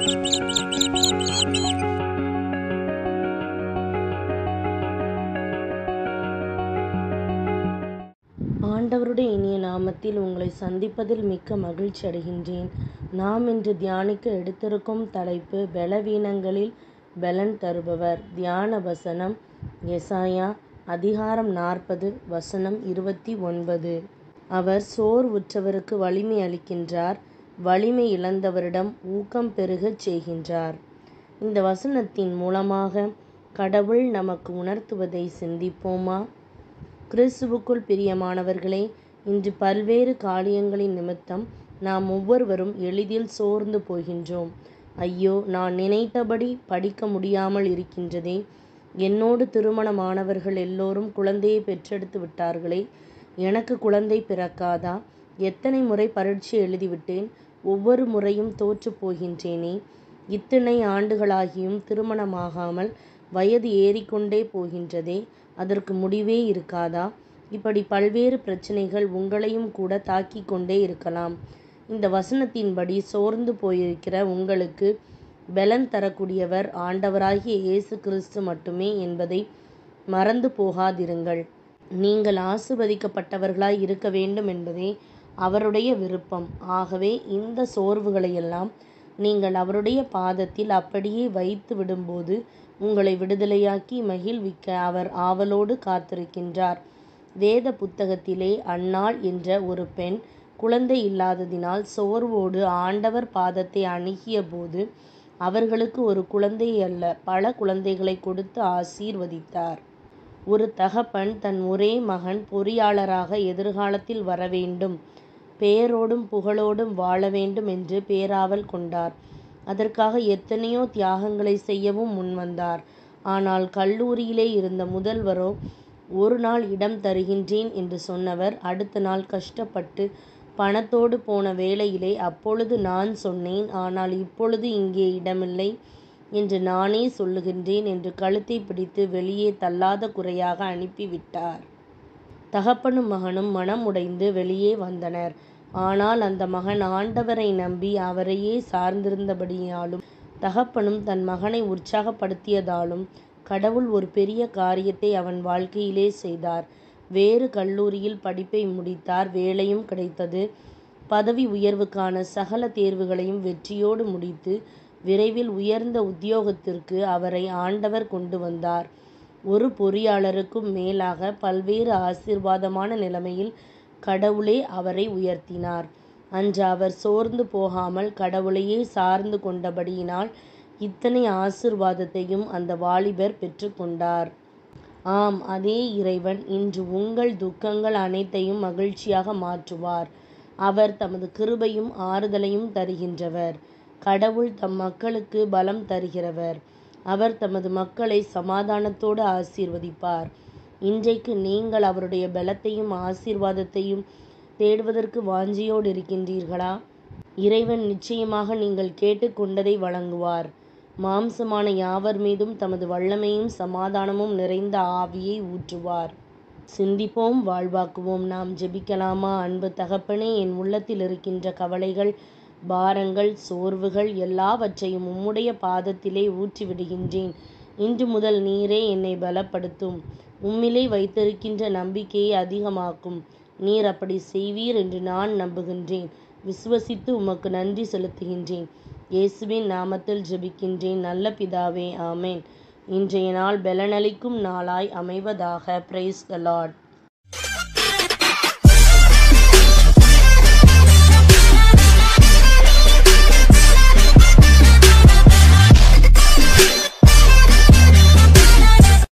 ஆண்டவருடைய இனிய நாமத்தில் உங்களை சந்திப்பதில் மிக்க மகிழ்ச்சி அடைகின்றேன் நாம் இன்று தியானிக்க எடுத்திருக்கும் தலைப்பு பலவீனங்களில் பலன் தருபவர் தியான வசனம் எசாயா அதிகாரம் நாற்பது வசனம் இருபத்தி ஒன்பது அவர் சோர்வுற்றவருக்கு வலிமை அளிக்கின்றார் வலிமை இழந்தவரிடம் ஊக்கம் பெருகச் செய்கின்றார் இந்த வசனத்தின் மூலமாக கடவுள் நமக்கு உணர்த்துவதை சிந்திப்போமா கிறிஸ்துவுக்குள் பிரியமானவர்களே இன்று பல்வேறு காரியங்களின் நிமித்தம் நாம் ஒவ்வொருவரும் எளிதில் சோர்ந்து போகின்றோம் ஐயோ நான் நினைத்தபடி படிக்க முடியாமல் இருக்கின்றதே என்னோடு திருமணமானவர்கள் எல்லோரும் குழந்தையை பெற்றெடுத்து விட்டார்களே எனக்கு குழந்தை பிறக்காதா எத்தனை முறை பரீட்சை எழுதிவிட்டேன் ஒவ்வொரு முறையும் தோற்று போகின்றேனே இத்தனை ஆண்டுகளாகியும் திருமணமாகாமல் வயது ஏறிக்கொண்டே போகின்றதே அதற்கு முடிவே இருக்காதா இப்படி பல்வேறு பிரச்சனைகள் உங்களையும் கூட தாக்கிக் கொண்டே இருக்கலாம் இந்த வசனத்தின்படி சோர்ந்து போயிருக்கிற உங்களுக்கு பலன் தரக்கூடியவர் ஆண்டவராகிய இயேசு கிறிஸ்து மட்டுமே என்பதை மறந்து போகாதிருங்கள் நீங்கள் ஆசிர்வதிக்கப்பட்டவர்களாய் இருக்க வேண்டும் என்பதே அவருடைய விருப்பம் ஆகவே இந்த சோர்வுகளையெல்லாம் நீங்கள் அவருடைய பாதத்தில் அப்படியே வைத்து விடும்போது உங்களை விடுதலையாக்கி மகிழ்விக்க அவர் ஆவலோடு காத்திருக்கின்றார் வேத புத்தகத்திலே அன்னாள் என்ற ஒரு பெண் குழந்தை இல்லாததினால் சோர்வோடு ஆண்டவர் பாதத்தை அணுகிய போது அவர்களுக்கு ஒரு குழந்தை அல்ல பல குழந்தைகளை கொடுத்து ஆசீர்வதித்தார் ஒரு தகப்பன் தன் ஒரே மகன் பொறியாளராக எதிர்காலத்தில் வர வேண்டும் பேரோடும் புகழோடும் வாழ வேண்டும் என்று பேராவல் கொண்டார் அதற்காக எத்தனையோ தியாகங்களை செய்யவும் முன்வந்தார் ஆனால் கல்லூரியிலே இருந்த முதல்வரோ ஒரு நாள் இடம் தருகின்றேன் என்று சொன்னவர் அடுத்த நாள் கஷ்டப்பட்டு பணத்தோடு போன வேளையிலே அப்பொழுது நான் சொன்னேன் ஆனால் இப்பொழுது இங்கே இடமில்லை என்று நானே சொல்லுகின்றேன் என்று கழுத்தை பிடித்து வெளியே தள்ளாத குறையாக அனுப்பிவிட்டார் தகப்பனும் மகனும் மனம் உடைந்து வெளியே வந்தனர் ஆனால் அந்த மகன் ஆண்டவரை நம்பி அவரையே சார்ந்திருந்தபடியாலும் தகப்பனும் தன் மகனை உற்சாகப்படுத்தியதாலும் கடவுள் ஒரு பெரிய காரியத்தை அவன் வாழ்க்கையிலே செய்தார் வேறு கல்லூரியில் படிப்பை முடித்தார் வேலையும் கிடைத்தது பதவி உயர்வுக்கான சகல தேர்வுகளையும் வெற்றியோடு முடித்து விரைவில் உயர்ந்த உத்தியோகத்திற்கு அவரை ஆண்டவர் கொண்டு வந்தார் ஒரு பொறியாளருக்கும் மேலாக பல்வேறு ஆசீர்வாதமான நிலைமையில் கடவுளே அவரை உயர்த்தினார் அன்று அவர் சோர்ந்து போகாமல் கடவுளையே சார்ந்து கொண்டபடியினால் இத்தனை ஆசிர்வாதத்தையும் அந்த வாலிபர் பெற்றுக்கொண்டார் ஆம் அதே இறைவன் இன்று உங்கள் துக்கங்கள் அனைத்தையும் மகிழ்ச்சியாக மாற்றுவார் அவர் தமது கிருபையும் ஆறுதலையும் தருகின்றவர் கடவுள் தம் மக்களுக்கு பலம் தருகிறவர் அவர் தமது மக்களை சமாதானத்தோடு ஆசீர்வதிப்பார் இன்றைக்கு நீங்கள் அவருடைய பலத்தையும் ஆசீர்வாதத்தையும் தேடுவதற்கு வாஞ்சியோடு இருக்கின்றீர்களா இறைவன் நிச்சயமாக நீங்கள் கேட்டுக்கொண்டதை வழங்குவார் மாம்சமான யாவர் மீதும் தமது வல்லமையும் சமாதானமும் நிறைந்த ஆவியை ஊற்றுவார் சிந்திப்போம் வாழ்வாக்குவோம் நாம் ஜெபிக்கலாமா அன்பு தகப்பனே என் உள்ளத்தில் இருக்கின்ற கவலைகள் பாரங்கள் சோர்வுகள் எல்லாவற்றையும் உம்முடைய பாதத்திலே ஊற்றி விடுகின்றேன் இன்று முதல் நீரே என்னை பலப்படுத்தும் உம்மிலே வைத்திருக்கின்ற நம்பிக்கையை அதிகமாக்கும் நீர் அப்படி செய்வீர் என்று நான் நம்புகின்றேன் விசுவசித்து உமக்கு நன்றி செலுத்துகின்றேன் இயேசுவின் நாமத்தில் ஜெபிக்கின்றேன் நல்ல பிதாவே ஆமேன் இன்றைய நாள் பலனளிக்கும் நாளாய் அமைவதாக பிரைஸ் த லார்ட்